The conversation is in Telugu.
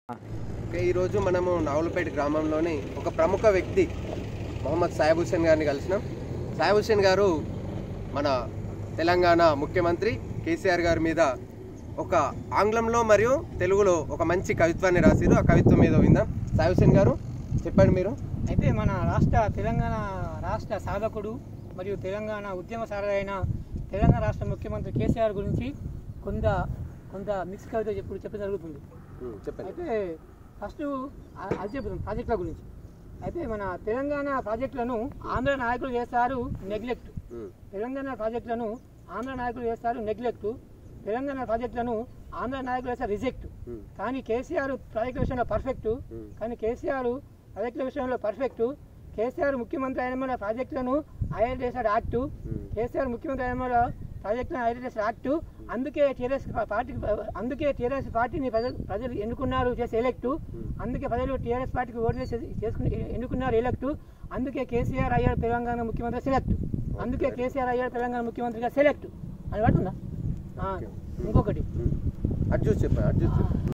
ఓకే, ఈరోజు మనము నావులపేట గ్రామంలోని ఒక ప్రముఖ వ్యక్తి మొహమ్మద్ సాయబ్ హుసేన్ గారిని కలిసినాం సాయబ్ హుసేన్ గారు మన తెలంగాణ ముఖ్యమంత్రి కేసీఆర్ గారి మీద ఒక ఆంగ్లంలో మరియు తెలుగులో ఒక మంచి కవిత్వాన్ని రాసిరు ఆ కవిత్వం మీద విందాం సాయబ్ హుసేన్ గారు చెప్పండి మీరు అయితే మన రాష్ట్ర తెలంగాణ రాష్ట్ర సాధకుడు మరియు తెలంగాణ ఉద్యమ సారథి తెలంగాణ రాష్ట్ర ముఖ్యమంత్రి కేసీఆర్ గురించి కొంత కొంత మిక్స్ కవిత చెప్పు చెప్పడం జరుగుతుంది ఉమ్, చెప్పండి అయితే ఫస్ట్ ఆ- అది చెప్తాం ప్రాజెక్టుల గురించి అయితే మన తెలంగాణ ప్రాజెక్టులను ఆంధ్ర నాయకులు చేస్తారు నెగ్లెక్ట్ ఉమ్, తెలంగాణ ప్రాజెక్టులను ఆంధ్ర నాయకులు చేస్తారు నెగ్లెక్ట్ తెలంగాణ ప్రాజెక్టులను ఆంధ్ర నాయకులు చేస్తారు రిజెక్ట్ ఉమ్, కానీ కేసీఆర్ ప్రాజెక్టుల విషయంలో పర్ఫెక్ట్ ఉమ్, కానీ కేసీఆర్ ప్రాజెక్టుల విషయంలో పర్ఫెక్ట్ కేసీఆర్ ముఖ్యమంత్రి అయిన మన ప్రాజెక్టులను హైలైట్ చేశాడు యాక్ట్ ఉమ్, కేసీఆర్ ముఖ్యమంత్రి అయిన మన ప్రాజెక్టులను హైలైట్ చేసిన యాక్ట్ అందుకే టీఆర్ఎస్ పార్టీ అందుకే టీఆర్ఎస్ పార్టీని ప్రజలు ప్రజలు ఎన్నుకున్నారు చేసి ఎలెక్ట్ అందుకే ప్రజలు టీఆర్ఎస్ పార్టీకి ఓటు చేసి చేసుకుని ఎన్నుకున్నారు ఎలెక్ట్ అందుకే కేసీఆర్ అయ్యాడు తెలంగాణ ముఖ్యమంత్రి సెలెక్ట్ అందుకే కేసీఆర్ అయ్యాడు తెలంగాణ ముఖ్యమంత్రిగా సెలెక్ట్ అని పడుతుందా ఆ, ఇంకొకటి ఉమ్. అటు చూసి చెప్పండి అటు చూసి చెప్పండి